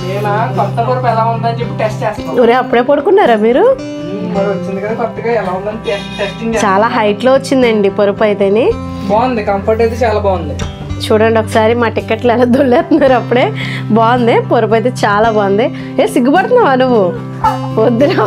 నేను కొత్త పరుపు ఎలా ఉందని చెప్పి టెస్ట్ చేస్తాను ఒరే అప్పుడే పడుకున్నారా మీరు మరి వచ్చింది కదా కొత్తగా ఎలా ఉందని టెస్ట్ టెస్టింగ్ చేస్తాను చాలా హైట్లో వచ్చిందండి పరుపు అయితేని బాగుంది కంఫర్ట్ అయితే చాలా బాగుంది చూడండి ఒకసారి మా టికెట్లు ఎలా దొల్లేస్తున్నారు అప్పుడే బాగుంది పొరుపు అయితే చాలా బాగుంది ఏ సిగ్గుపడుతున్నావా నువ్వు వద్దురా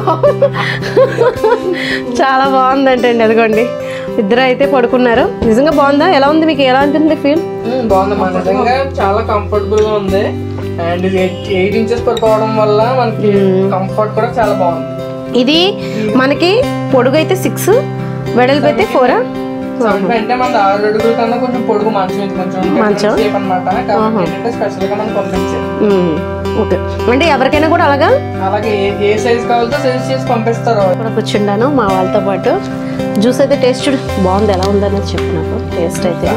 చాలా బాగుందంటండి అదిగోండి ఇద్దరు అయితే పడుకున్నారు నిజంగా బాగుందా ఎలా ఉంది మీకు ఎలా ఉంటుంది ఫీల్ ఉమ్, బాగుంది మన నిజంగా చాలా కంఫర్టబుల్ గా ఉంది అండ్ ఇది ఎయిట్ ఇంచెస్ పడుకోవడం వల్ల మనకి కంఫర్ట్ కూడా చాలా బాగుంది ఇది మనకి పొడుగు అయితే సిక్స్ వెడల్పు అయితే ఫోరా సెవెన్ అంటే మన ఆరు అడుగుల కన్నా కొంచెం పొడుగు మంచం ఇది కొంచెం మంచం? షేప్ అనమాట కాబట్టి ఏంటంటే స్పెషల్ గా మనం పంపించారు ఓకే అంటే ఎవరికైనా కూడా అలాగా అలాగే ఏ ఏ సైజ్ కావాలో సైజ్ చేసి పంపిస్తారు కూడా కూర్చుండాను మా వాళ్ళతో పాటు జ్యూస్ అయితే టేస్ట్ చూడు బాగుంది ఎలా ఉందనేది చెప్పు నాకు టేస్ట్ అయితే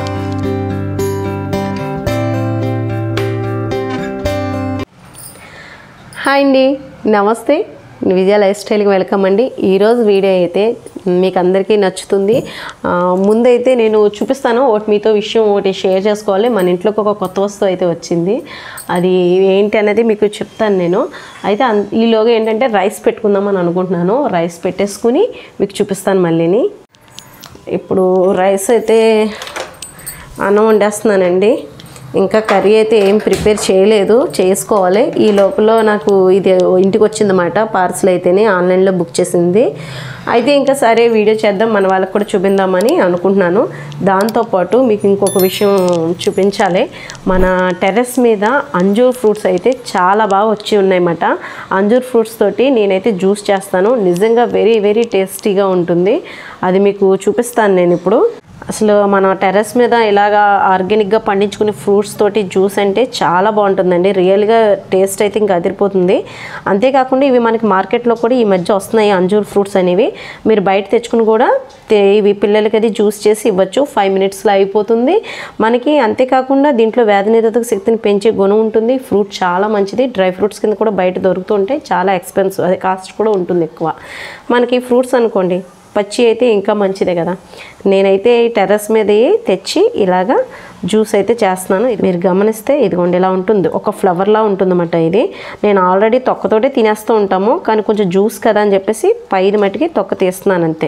హాయ్ అండి నమస్తే విజయ లైఫ్ స్టైల్కి వెల్కమ్ అండి ఈరోజు వీడియో అయితే మీకు అందరికీ నచ్చుతుంది ఆ, ముందైతే నేను చూపిస్తాను ఒకటి మీతో విషయం ఒకటి షేర్ చేసుకోవాలి మన ఇంట్లోకి ఒక కొత్త వస్తువు అయితే వచ్చింది అది ఏంటి అనేది మీకు చెప్తాను నేను అయితే అన్- ఈలోగా ఏంటంటే రైస్ పెట్టుకుందామని అనుకుంటున్నాను రైస్ పెట్టేసుకుని మీకు చూపిస్తాను మళ్ళీని ఇప్పుడు రైస్ అయితే అన్నం వండేస్తున్నానండి ఇంకా కర్రీ అయితే ఏం ప్రిపేర్ చేయలేదు చేసుకోవాలి ఈ లోపల నాకు ఇది ఇంటికి వచ్చిందన్నమాట పార్సల్ అయితేనే ఆన్లైన్లో బుక్ చేసింది అయితే ఇంకా సరే వీడియో చేద్దాం మన వాళ్ళకి కూడా చూపిందామని అనుకుంటున్నాను దాంతోపాటు మీకు ఇంకొక విషయం చూపించాలి మన టెర్రస్ మీద అంజూర్ ఫ్రూట్స్ అయితే చాలా బాగా వచ్చి ఉన్నాయన్నమాట అంజూర్ ఫ్రూట్స్ తోటి నేనైతే జ్యూస్ చేస్తాను నిజంగా వెరీ వెరీ టేస్టీగా ఉంటుంది అది మీకు చూపిస్తాను నేను ఇప్పుడు అసలు మన టెర్రస్ మీద ఇలాగా ఆర్గానిక్గా పండించుకునే ఫ్రూట్స్ తోటి జ్యూస్ అంటే చాలా బాగుంటుందండి రియల్గా టేస్ట్ అయితే ఇంకా అదిరిపోతుంది అంతేకాకుండా ఇవి మనకి మార్కెట్లో కూడా ఈ మధ్య వస్తున్నాయి అంజూర్ ఫ్రూట్స్ అనేవి మీరు బయట తెచ్చుకుని కూడా తే- ఇవి పిల్లలకి అది జ్యూస్ చేసి ఇవ్వచ్చు ఫైవ్ మినిట్స్లో అయిపోతుంది మనకి అంతేకాకుండా దీంట్లో వ్యాధి నిరోధక శక్తిని పెంచే గుణం ఉంటుంది ఫ్రూట్ చాలా మంచిది డ్రై ఫ్రూట్స్ కింద కూడా బయట దొరుకుతూ ఉంటాయి చాలా ఎక్స్పెన్సివ్ అదే కాస్ట్ కూడా ఉంటుంది ఎక్కువ మనకి ఫ్రూట్స్ అనుకోండి పచ్చి అయితే ఇంకా మంచిదే కదా నేనైతే ఈ టెర్రస్ మీద తెచ్చి ఇలాగా జ్యూస్ అయితే చేస్తున్నాను ఇది మీరు గమనిస్తే ఇదిగోండి ఇలా ఉంటుంది ఒక ఫ్లవర్లా ఉంటుందన్నమాట ఇది నేను ఆల్రెడీ తొక్కతోటే తినేస్తూ ఉంటాము కానీ కొంచెం జ్యూస్ కదా అని చెప్పేసి పైన మట్టుకి తొక్క తీస్తున్నాను అంతే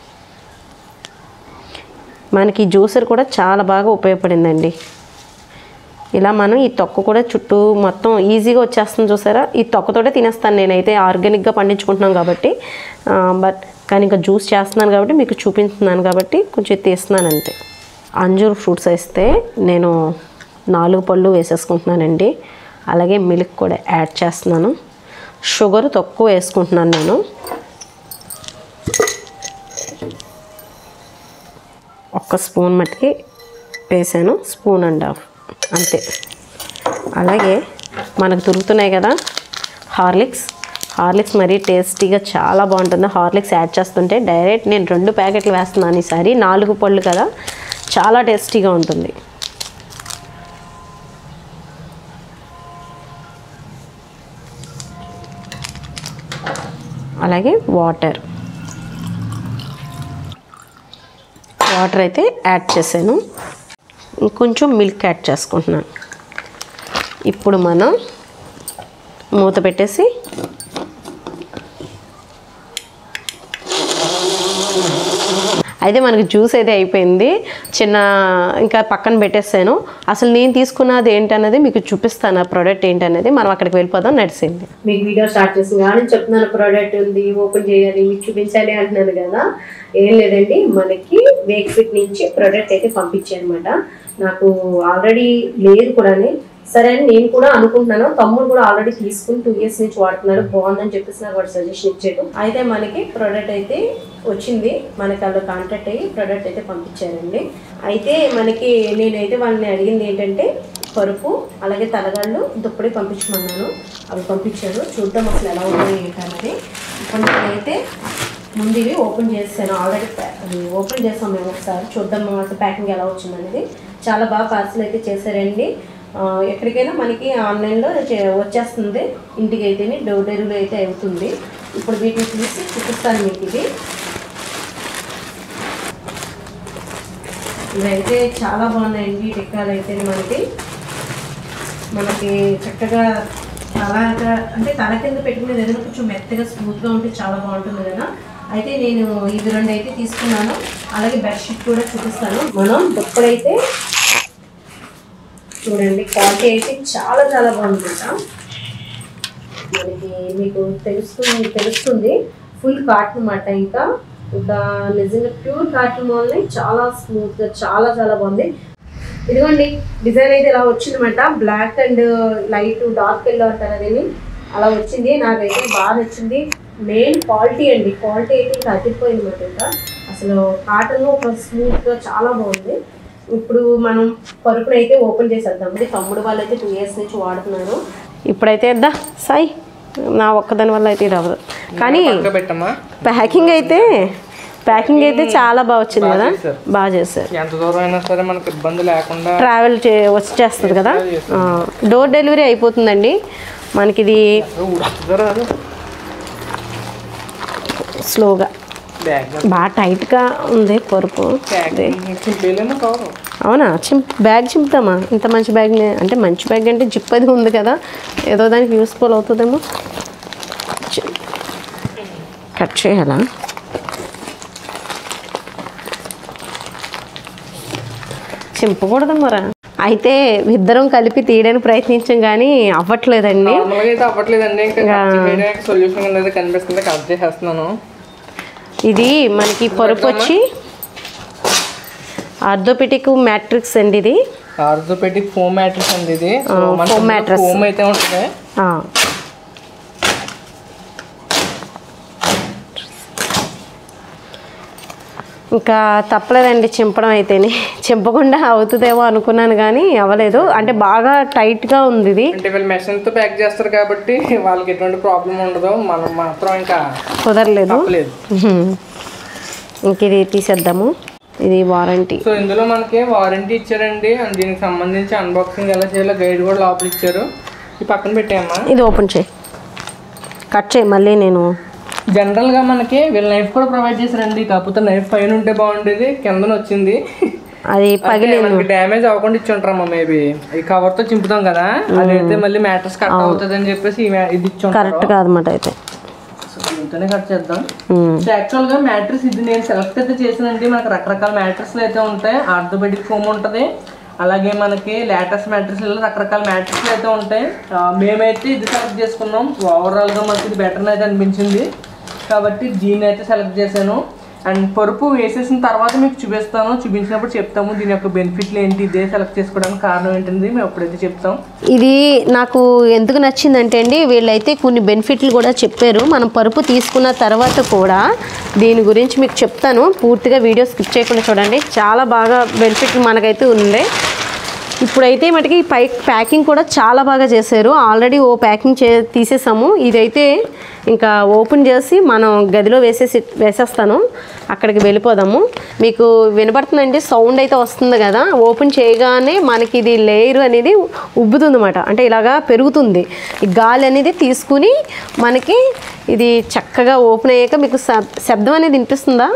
మనకి ఈ జ్యూసర్ కూడా చాలా బాగా ఉపయోగపడిందండి ఇలా మనం ఈ తొక్క కూడా చుట్టూ మొత్తం ఈజీగా వచ్చేస్తుంది చూసారా ఈ తొక్కతోటే తినేస్తాను నేనైతే ఆర్గానిక్గా పండించుకుంటున్నాం కాబట్టి ఆ, బట్ కానీ ఇంకా జ్యూస్ చేస్తున్నాను కాబట్టి మీకు చూపిస్తున్నాను కాబట్టి కొంచెం తీస్తున్నాను అంతే అంజూర్ ఫ్రూట్స్ వేస్తే నేను నాలుగు పళ్ళు వేసేసుకుంటున్నానండి అలాగే మిల్క్ కూడా యాడ్ చేస్తున్నాను షుగర్ తక్కువ వేసుకుంటున్నాను నేను ఒక్క స్పూన్ మట్టుకి వేసాను స్పూన్ అండ్ హాఫ్ అంతే అలాగే మనకు దొరుకుతున్నాయి కదా హార్లిక్స్ హార్లిక్స్ మరీ టేస్టీగా చాలా బాగుంటుంది హార్లిక్స్ యాడ్ చేస్తుంటే డైరెక్ట్ నేను రెండు ప్యాకెట్లు వేస్తున్నాను ఈసారి నాలుగు పళ్ళు కదా చాలా టేస్టీగా ఉంటుంది అలాగే వాటర్ వాటర్ అయితే యాడ్ చేశాను ఇంకొంచెం మిల్క్ యాడ్ చేసుకుంటున్నాను ఇప్పుడు మనం మూత పెట్టేసి అయితే మనకి జ్యూస్ అయితే అయిపోయింది చిన్న ఇంకా పక్కన పెట్టేసాను అసలు నేను తీసుకున్నది ఏంటనేది మీకు చూపిస్తాను ఆ ప్రోడక్ట్ ఏంటనేది మనం అక్కడికి వెళ్ళిపోదాం నడిచింది మీకు వీడియో స్టార్ట్ చేసింది కానీ చెప్తున్నాను ప్రోడక్ట్ ఉంది ఓపెన్ చేయాలి మీకు చూపించాలి అంటున్నాను కదా ఏం లేదండి మనకి వేక్ ఫిట్ నుంచి ప్రోడక్ట్ అయితే పంపించారు అనమాట నాకు ఆల్రెడీ లేదు కూడా సరే అని నేను కూడా అనుకుంటున్నాను తమ్ముడు కూడా ఆల్రెడీ తీసుకుని టూ ఇయర్స్ నుంచి వాడుతున్నాడు బాగుందని చెప్పేసి నాకు వాడు సజెషన్ ఇచ్చాడు అయితే మనకి ప్రోడక్ట్ అయితే వచ్చింది మనకి వాళ్ళు కాంటాక్ట్ అయ్యి ప్రోడక్ట్ అయితే పంపించారండి అయితే మనకి నేనైతే వాళ్ళని అడిగింది ఏంటంటే పరుపు అలాగే తలగాళ్ళు దుప్పటి పంపించమన్నాను అవి పంపించారు చూద్దాం అసలు ఎలా ఉన్నాయి ఏంటన్నది ఇప్పుడు నేనైతే ముందు ఇవి ఓపెన్ చేసాను ఆల్రెడీ అది ఓపెన్ చేసాం మేము ఒకసారి చూద్దాం అసలు ప్యాకింగ్ ఎలా వచ్చిందనేది చాలా బాగా పార్సల్ అయితే చేశారండి ఆ, ఎక్కడికైనా మనకి ఆన్లైన్లో చే- వచ్చేస్తుంది ఇంటికి అయితేనే డోర్ డెలివరీ అయితే అవుతుంది ఇప్పుడు వీటిని తీసి చూపిస్తాను మీకు ఇది ఇవైతే చాలా బాగున్నాయండి టిక్కాలు అయితే మనకి మనకి చక్కగా తల అంటే తల కింద పెట్టుకునేది ఏదైనా కొంచెం మెత్తగా స్మూత్గా ఉంటే చాలా బాగుంటుంది కదా అయితే నేను ఇవి రెండు అయితే తీసుకున్నాను అలాగే బెడ్షీట్ కూడా చూపిస్తాను మనం దుప్పడైతే చూడండి క్వాలిటీ అయితే చాలా చాలా బాగుంటుందా మనకి మీకు తెలుస్తుంది తెలుస్తుంది ఫుల్ కాటన్ అన్నమాట ఇంకా ఇంకా నిజంగా ప్యూర్ కాటన్ వల్లనే చాలా స్మూత్గా చాలా చాలా బాగుంది ఇదిగోండి డిజైన్ అయితే ఇలా వచ్చిందన్నమాట black and light dark yellow అంటారు అదేమి అలా వచ్చింది నాకైతే బాగా నచ్చింది మెయిన్ క్వాలిటీ అండి క్వాలిటీ అయితే ఇంకా అతిపోయింది అనమాట ఇంకా అసలు కాటన్ ఒక స్మూత్గా చాలా బాగుంది ఇప్పుడు మనం పరుపును అయితే ఓపెన్ చేసేద్దాం ఇది తమ్ముడు వాళ్ళు అయితే టూ ఇయర్స్ నుంచి వాడుతున్నారు ఇప్పుడైతే ఎద్దా సాయి నా ఒక్కదాని వల్ల అయితే ఇది అవ్వదు కానీ పక్క పెట్టమ్మా ప్యాకింగ్ అయితే ప్యాకింగ్ అయితే చాలా బాగా వచ్చింది కదా చేశారు. బాగా చేశారు ఎంత దూరం అయినా సరే మనకు ఇబ్బంది లేకుండా ట్రావెల్ చే వచ్చేస్తుంది కదా డోర్ డెలివరీ అయిపోతుందండి మనకి ఇది ఉడుతుందో రాదు స్లోగా బ్యాగ్ బాగా టైట్గా ఉంది పరుపు చింపేలేమో కవరు అవునా చిం బ్యాగ్ చింపుతామా ఇంత మంచి బ్యాగ్ అంటే మంచి బ్యాగ్ అంటే జిప్ అది ఉంది కదా ఏదో దానికి యూస్ఫుల్ అవుతుందేమో చి- కట్ చేయాలా చింపకూడదు మరా అయితే ఇద్దరం కలిపి తీయడానికి ప్రయత్నించాం కానీ అవ్వట్లేదండి నార్మల్గా అయితే అవ్వట్లేదండి ఇంకా సొల్యూషన్ అనేది కనిపిస్తుంది కట్ చేసేస్తున్నాను ఇది మనకి పరుపు వచ్చి ఆర్థోపెటిక్ మ్యాట్రిక్స్ అండి ఇది ఆర్థోపెటిక్ ఫోమ్ మ్యాట్రిక్స్ అండి ఇది foam mattress. ఫోమ్ అయితే ఉంటుంది ఆ. ఇంకా తప్పలేదండి చింపడం అయితేనే చింపకుండా అవుతుందేమో అనుకున్నాను కానీ అవ్వలేదు అంటే బాగా టైట్గా ఉంది ఇది అంటే వీళ్ళు మెషిన్ తో ప్యాక్ చేస్తారు కాబట్టి వాళ్ళకి ఎటువంటి ప్రాబ్లం ఉండదు మనం మాత్రం ఇంకా కుదరలేదు తప్పలేదు ఉహుం. ఇంక ఇది తీసేద్దాము ఇది వారంటీ సో ఇందులో మనకి వారంటీ ఇచ్చారండి అండ్ దీనికి సంబంధించి అన్బాక్సింగ్ ఎలా చేయాలో గైడ్ కూడా లోపల ఇచ్చారు ఈ పక్కన పెట్టామా ఇది ఓపెన్ చేయి కట్ చేయి మళ్ళీ నేను జనరల్ గా మనకి వీళ్ళ నైఫ్ కూడా ప్రొవైడ్ చేశారండి కాకపోతే నైఫ్ పైన ఉంటే బాగుండేది కిందన వచ్చింది అది పగిలి మనకి డ్యామేజ్ అవ్వకుండా ఇచ్చి ఉంటారమ్మా మేబీ ఈ కవర్ తో చింపుతాం కదా అదైతే మళ్ళీ మ్యాటర్స్ కట్ అవుతుంది అని చెప్పేసి ఈ ma- ఇది ఇచ్చి ఉంటారు కరెక్ట్ కాదన్నమాట అయితే సో దీంతోనే కట్ చేద్దాం ఉమ్. సో యాక్చువల్ గా మ్యాట్రిక్స్ ఇది నేను సెలెక్ట్ అయితే చేసానండి మనకు రకరకాల మ్యాట్రిక్స్ అయితే ఉంటాయి ఆర్థోపెడిక్ ఫోమ్ ఉంటుంది అలాగే మనకి లేటెస్ట్ మ్యాట్రిక్స్ రకరకాల మ్యాట్రిక్స్ అయితే ఉంటాయి ఆ, మేమైతే ఇది సెలెక్ట్ చేసుకున్నాం ఓవరాల్ గా మనకి ఇది బెటర్ అయితే అనిపించింది కాబట్టి దీన్ని అయితే సెలెక్ట్ చేశాను అండ్ పరుపు వేసేసిన తర్వాత మీకు చూపిస్తాను చూపించినప్పుడు చెప్తాము దీని యొక్క బెనిఫిట్లు ఏంటి ఇదే సెలెక్ట్ చేసుకోవడానికి కారణం ఏంటిది మేము ఎప్పుడైతే చెప్తాం ఇది నాకు ఎందుకు నచ్చిందంటే అండి వీళ్ళైతే కొన్ని బెనిఫిట్లు కూడా చెప్పారు మనం పరుపు తీసుకున్న తర్వాత కూడా దీని గురించి మీకు చెప్తాను పూర్తిగా వీడియో స్కిప్ చేయకుండా చూడండి చాలా బాగా బెనిఫిట్ మనకైతే ఉంది ఇప్పుడైతే మటుకి ఈ పై ప్యాకింగ్ కూడా చాలా బాగా చేశారు ఆల్రెడీ ఓ ప్యాకింగ్ చే తీసేసాము ఇదైతే ఇంకా ఓపెన్ చేసి మనం గదిలో వేసేసి వేసేస్తాను అక్కడికి వెళ్ళిపోదాము మీకు వినపడుతుందండి సౌండ్ అయితే వస్తుంది కదా ఓపెన్ చేయగానే మనకి ఇది లేయర్ అనేది ఉబ్బుతుంది అనమాట అంటే ఇలాగా పెరుగుతుంది ఈ గాలి అనేది తీసుకుని మనకి ఇది చక్కగా ఓపెన్ అయ్యాక మీకు శబ్- శబ్దం అనేది వినిపిస్తుందా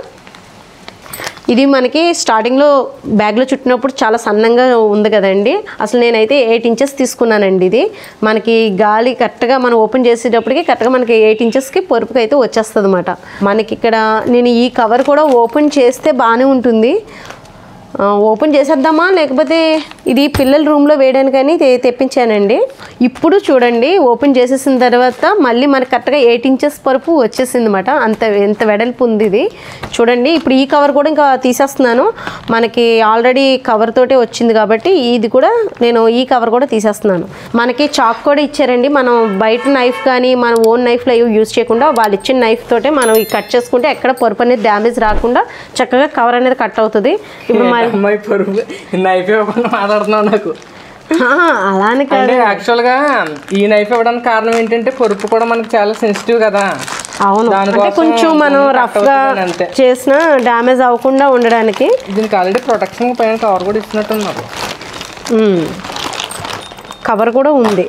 ఇది మనకి స్టార్టింగ్లో బ్యాగ్లో చుట్టినప్పుడు చాలా సన్నంగా ఉంది కదండి అసలు నేనైతే ఎయిట్ ఇంచెస్ తీసుకున్నానండి ఇది మనకి గాలి కరెక్ట్గా మనం ఓపెన్ చేసేటప్పటికి కరెక్ట్గా మనకి ఎయిట్ ఇంచెస్కి పొరుపుకి అయితే వచ్చేస్తుంది అనమాట మనకి ఇక్కడ నేను ఈ కవర్ కూడా ఓపెన్ చేస్తే బాగానే ఉంటుంది ఆ, ఓపెన్ చేసేద్దామా లేకపోతే ఇది పిల్లల రూమ్లో వేయడానికని తె- తెప్పించానండి ఇప్పుడు చూడండి ఓపెన్ చేసేసిన తర్వాత మళ్ళీ మనకి కరెక్ట్గా ఎయిట్ ఇంచెస్ పరుపు వచ్చేసింది అనమాట అంత ఎంత వెడల్పు ఉంది ఇది చూడండి ఇప్పుడు ఈ కవర్ కూడా ఇంకా తీసేస్తున్నాను మనకి ఆల్రెడీ కవర్ తోటే వచ్చింది కాబట్టి ఇది కూడా నేను ఈ కవర్ కూడా తీసేస్తున్నాను మనకి చాక్ కూడా ఇచ్చారండి మనం బయట నైఫ్ కానీ మన ఓన్ నైఫ్లో ఏవి యూజ్ చేయకుండా వాళ్ళు ఇచ్చిన నైఫ్ తోటే మనం ఈ కట్ చేసుకుంటే ఎక్కడ పొరుపు అనేది డ్యామేజ్ రాకుండా చక్కగా కవర్ అనేది కట్ అవుతుంది ఇప్పుడు మరి అమ్మాయి పరుగు నైఫ్ ఇవ్వకుండా మాట్లాడుతున్నావు నాకు ఆ, అలానే కాదు అంటే యాక్చువల్ గా ఈ నైఫ్ ఇవ్వడానికి కారణం ఏంటంటే పొరుపు కూడా మనకి చాలా సెన్సిటివ్ కదా అవును అంటే దానికోసం కొంచెం మనం ముందు రఫ్ cut గా అవుతుందని అంతే. చేసిన డ్యామేజ్ అవ్వకుండా ఉండడానికి దీనికి ఆల్రెడీ ప్రొటెక్షన్ పైన కవర్ కూడా ఇస్తున్నట్టున్నారు ఉమ్. కవర్ కూడా ఉంది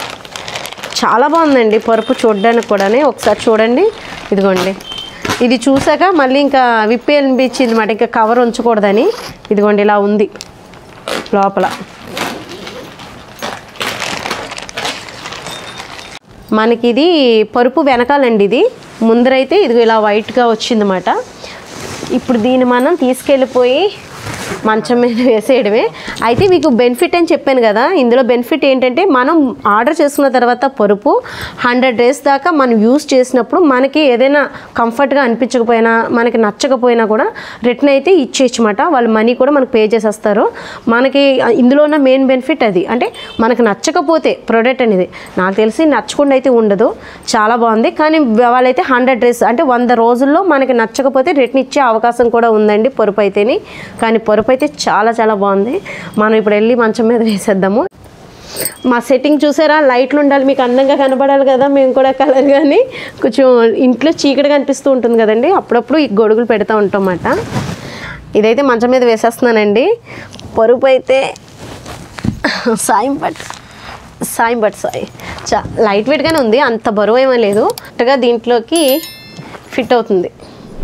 చాలా బాగుందండి పరుపు చూడడానికి కూడా ఒకసారి చూడండి ఇదిగోండి ఇది చూసాక మళ్ళీ ఇంకా విప్పి అనిపించింది మాట ఇంకా కవర్ ఉంచకూడదని ఇదిగోండి ఇలా ఉంది లోపల మనకి ఇది పరుపు వెనకాలండి ఇది ముందరైతే ఇది ఇలా వైట్గా వచ్చిందన్నమాట ఇప్పుడు దీన్ని మనం తీసుకెళ్ళిపోయి మంచం మీద వేసేయడమే అయితే మీకు బెనిఫిట్ అని చెప్పాను కదా ఇందులో బెనిఫిట్ ఏంటంటే మనం ఆర్డర్ చేసుకున్న తర్వాత పరుపు హండ్రెడ్ డేస్ దాకా మనం యూస్ చేసినప్పుడు మనకి ఏదైనా కంఫర్ట్గా అనిపించకపోయినా మనకి నచ్చకపోయినా కూడా రిటర్న్ అయితే ఇచ్చేయచ్చమాట వాళ్ళు మనీ కూడా మనకు పే చేసేస్తారు మనకి ఇందులో ఉన్న మెయిన్ బెనిఫిట్ అది అంటే మనకు నచ్చకపోతే ప్రోడక్ట్ అనేది నాకు తెలిసి నచ్చకుండా అయితే ఉండదు చాలా బాగుంది కానీ వాళ్ళైతే హండ్రెడ్ డేస్ అంటే వంద రోజుల్లో మనకి నచ్చకపోతే రిటర్న్ ఇచ్చే అవకాశం కూడా ఉందండి పొరుపు అయితేని కానీ పొరుపు అయితే చాలా చాలా బాగుంది మనం ఇప్పుడు వెళ్ళి మంచం మీద వేసేద్దాము మా సెట్టింగ్ చూసారా లైట్లు ఉండాలి మీకు అందంగా కనబడాలి కదా మేము కూడా కలర్ కానీ కొంచెం ఇంట్లో చీకటిగా అనిపిస్తూ ఉంటుంది కదండి అప్పుడప్పుడు ఈ గొడుగులు పెడతా ఉంటాం అన్నమాట ఇదైతే మంచం మీద వేసేస్తున్నానండి పరుపు అయితే సాయం పట్ సాయం పట్ సాయి చా లైట్ వెయిట్గానే ఉంది అంత బరువు ఏమీ లేదు కరెక్ట్గా దీంట్లోకి ఫిట్ అవుతుంది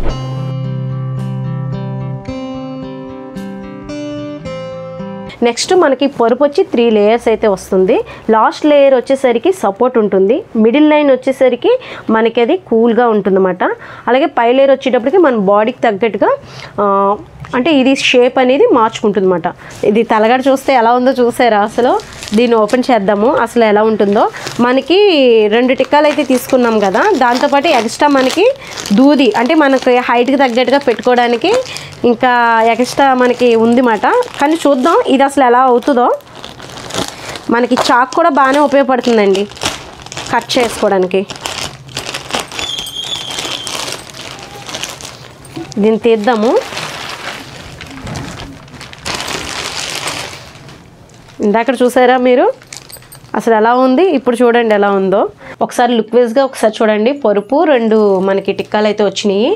నెక్స్ట్ మనకి పొరుపు వచ్చి త్రీ లేయర్స్ అయితే వస్తుంది లాస్ట్ లేయర్ వచ్చేసరికి సపోర్ట్ ఉంటుంది మిడిల్ లైన్ వచ్చేసరికి మనకి అది కూల్గా ఉంటుందన్నమాట అలాగే పై లేయర్ వచ్చేటప్పటికి మన బాడీకి తగ్గట్టుగా ఆ, అంటే ఇది షేప్ అనేది మార్చుకుంటుందన్నమాట ఇది తలగడ చూస్తే ఎలా ఉందో చూసారా అసలు దీన్ని ఓపెన్ చేద్దాము అసలు ఎలా ఉంటుందో మనకి రెండు టిక్కాలు అయితే తీసుకున్నాం కదా దాంతోపాటు ఎక్స్ట్రా మనకి దూది అంటే మనకి హైట్కి తగ్గట్టుగా పెట్టుకోవడానికి ఇంకా ఎక్స్ట్రా మనకి ఉంది మాట కానీ చూద్దాం ఇది అసలు ఎలా అవుతుందో మనకి చాక్ కూడా బాగానే ఉపయోగపడుతుందండి కట్ చేసుకోవడానికి దీన్ని తీద్దాము ఇందాక చూసారా మీరు అసలు ఎలా ఉంది ఇప్పుడు చూడండి ఎలా ఉందో ఒకసారి లుక్ వైజ్గా ఒకసారి చూడండి పరుపు రెండు మనకి టిక్కాలు అయితే వచ్చినాయి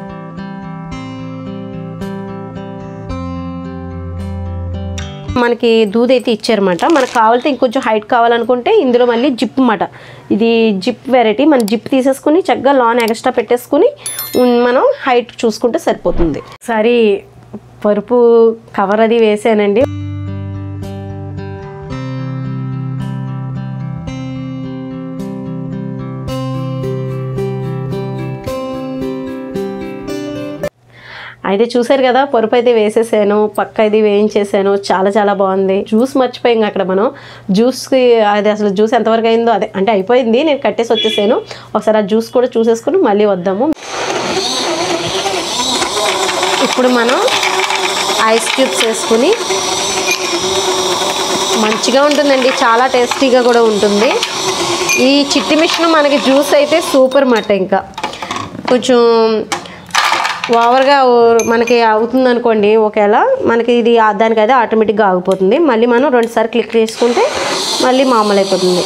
మనకి దూది అయితే ఇచ్చారన్నమాట మనకు కావాలంటే ఇంకొంచెం హైట్ కావాలనుకుంటే ఇందులో మళ్ళీ జిప్ అన్నమాట ఇది జిప్ వెరైటీ మన జిప్ తీసేసుకుని చక్కగా లాన్ ఎక్స్ట్రా పెట్టేసుకుని ఉన్- మనం హైట్ చూసుకుంటే సరిపోతుంది సరే పరుపు కవర్ అది వేసానండి అయితే చూసారు కదా పరుపు అయితే వేసేసాను పక్క ఇది వేయించేసాను చాలా చాలా బాగుంది జ్యూస్ మర్చిపోయింది అక్కడ మనం జ్యూస్కి అది అసలు జ్యూస్ ఎంతవరకు అయిందో అదే అంటే అయిపోయింది నేను కట్టేసి వచ్చేసాను ఒకసారి ఆ జ్యూస్ కూడా చూసేసుకుని మళ్ళీ వద్దాము ఇప్పుడు మనం ఐస్ క్యూబ్స్ వేసుకుని మంచిగా ఉంటుందండి చాలా టేస్టీగా కూడా ఉంటుంది ఈ చిట్టి మిషన్ మనకి జ్యూస్ అయితే సూపర్ మాట ఇంకా కొంచెం ఓవర్గా ఓ- మనకి అవుతుంది అనుకోండి ఒకవేళ మనకి ఇది ఆ- దానికి అయితే ఆటోమేటిక్గా ఆగిపోతుంది మళ్ళీ మనం రెండుసార్లు క్లిక్ చేసుకుంటే మళ్ళీ మామూలు అయిపోతుంది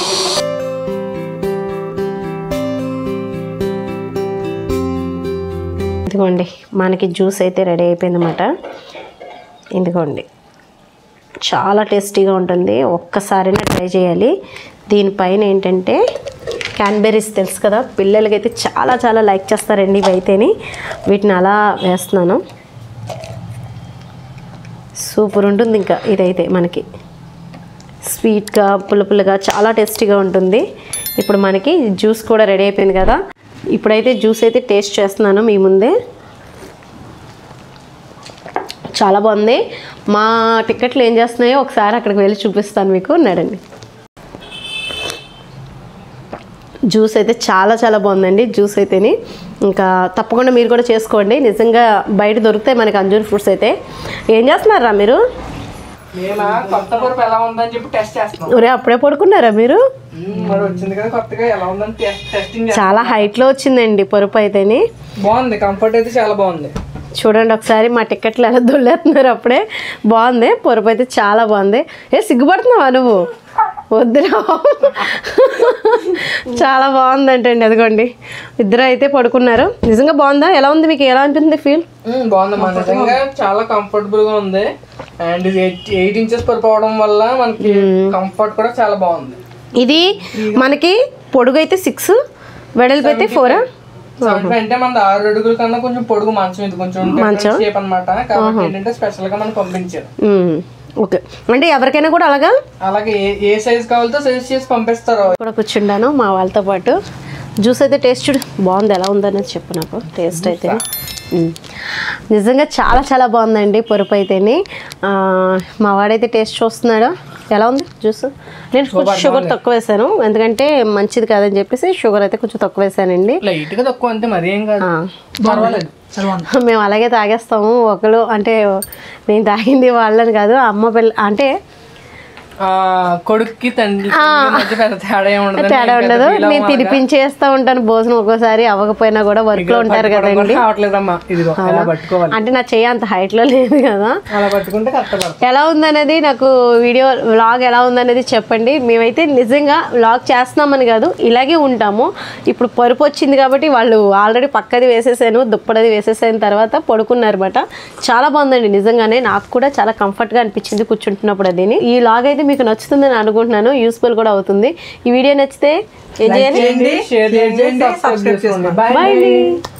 ఇదిగోండి మనకి జ్యూస్ అయితే రెడీ అయిపోయిందన్నమాట ఇదిగోండి చాలా టేస్టీగా ఉంటుంది ఒక్కసారైనా ట్రై చేయాలి దీనిపైన ఏంటంటే క్యాన్బెరీస్ తెలుసు కదా పిల్లలకైతే చాలా చాలా లైక్ చేస్తారండి ఇవి అయితేని వీటిని అలా వేస్తున్నాను సూపర్ ఉంటుంది ఇంకా ఇదైతే మనకి స్వీట్గా పుల్ల పుల్లగా చాలా టేస్టీగా ఉంటుంది ఇప్పుడు మనకి జ్యూస్ కూడా రెడీ అయిపోయింది కదా ఇప్పుడైతే జ్యూస్ అయితే టేస్ట్ చేస్తున్నాను మీ ముందే చాలా బాగుంది మా టికెట్లు ఏం చేస్తున్నాయో ఒకసారి అక్కడికి వెళ్ళి చూపిస్తాను మీకు నడండి జ్యూస్ అయితే చాలా చాలా బాగుందండి జ్యూస్ అయితేని ఇంకా తప్పకుండా మీరు కూడా చేసుకోండి నిజంగా బయట దొరుకుతాయి మనకి అంజూర్ ఫ్రూట్స్ అయితే ఏం చేస్తున్నారా మీరు మేము కొత్త పరుపు ఎలా ఉందని చెప్పి టెస్ట్ చేస్తున్నాం ఒరే అప్పుడే పడుకున్నారా మీరు మ్మ్, మరి వచ్చింది కదా కొత్తగా ఎలా ఉందని టెస్ట్ టెస్టింగ్ చేస్తాం చాలా హైట్లో వచ్చిందండి పరుపు అయితేని బాగుంది కంఫర్ట్ అయితే చాలా బాగుంది చూడండి ఒకసారి మా టికెట్లు ఎలా దొల్లేస్తున్నారు అప్పుడే బాగుంది పొరుపు అయితే చాలా బాగుంది ఏ సిగ్గుపడుతున్నావా నువ్వు వద్దురా చాలా బాగుందంటండి అదిగోండి ఇద్దరు అయితే పడుకున్నారు నిజంగా బాగుందా ఎలా ఉంది మీకు ఎలా ఉంటుంది ఫీల్ మ్మ్, బాగుంది మన నిజంగా చాలా కంఫర్టబుల్ గా ఉంది అండ్ ఇది ఎయిట్ ఇంచెస్ పరుపు అవడం వల్ల మనకి కంఫర్ట్ కూడా చాలా బాగుంది ఇది మనకి పొడుగు అయితే సిక్స్ వెడల్పు అయితే ఫోరా సెవెంటీ ఫైవ్ అంటే మన ఆరు అడుగుల కన్నా కొంచెం పొడుగు మంచం ఇది కొంచెం షేప్ అన్నమాట కాబట్టి ఏంటంటే స్పెషల్ గా మనం పంపించారు ఓకే అంటే ఎవరికైనా కూడా అలాగా అలాగే ఏ ఏ సైజ్ కావాలో సైజ్ చేసి పంపిస్తారు కూడా కూర్చుండాను మా వాళ్ళతో పాటు జ్యూస్ అయితే టేస్ట్ చూడు బాగుంది ఎలా ఉందనేది చెప్పు నాకు టేస్ట్ అయితే మ్మ్. నిజంగా చాలా చాలా బాగుందండి పొరుపు అయితేని ఆ, మా వాడైతే టేస్ట్ చూస్తున్నాడు ఎలా ఉంది జ్యూస్ నేను కొంచెం షుగర్ తక్కువ వేసాను ఎందుకంటే మంచిది కాదని చెప్పేసి షుగర్ అయితే కొంచెం తక్కువ వేసానండి లైట్ గా తక్కువ అంతే మరి ఏం కాదు ఆ, పర్వాలేదు చాలా బాగుంది. మేము అలాగే తాగేస్తాము ఒకరు అంటే నేను తాగింది వాళ్ళని కాదు అమ్మ పిల్ల అంటే ఆ, కొడుక్కి తండ్రి మధ్య పెద్ద తేడా ఏమి ఉండదు తేడా ఉండదు నేను తినిపించేస్తా ఉంటాను భోజనం ఒక్కోసారి అవ్వకపోయినా కూడా వర్క్ లో ఉంటారు కదండి కావట్లేదమ్మా ఇదిగో ఎలా పట్టుకోవాలి అంటే నా చెయ్యి అంత హైట్ లో లేదు కదా అలా పట్టుకుంటే కరెక్ట్ పడుతుంది ఎలా ఉందనేది నాకు వీడియో వ్లాగ్ ఎలా ఉందనేది చెప్పండి మేమైతే నిజంగా వ్లాగ్ చేస్తున్నామని కాదు ఇలాగే ఉంటాము ఇప్పుడు పరుపు వచ్చింది కాబట్టి వాళ్ళు ఆల్రెడీ పక్కది వేసేసాను దుప్పడది వేసేసిన తర్వాత పడుకున్నారు అనమాట చాలా బాగుందండి నిజంగానే నాకు కూడా చాలా కంఫర్ట్గా అనిపించింది కూర్చుంటున్నప్పుడు అది ఈ లాగ్ అయితే మీకు నచ్చుతుందని అనుకుంటున్నాను యూస్ఫుల్ కూడా అవుతుంది ఈ వీడియో నచ్చితే ఏం చేయాలి షేర్ చేయండి సబ్స్క్రైబ్ చేసుకోండి బాయ్ బాయ్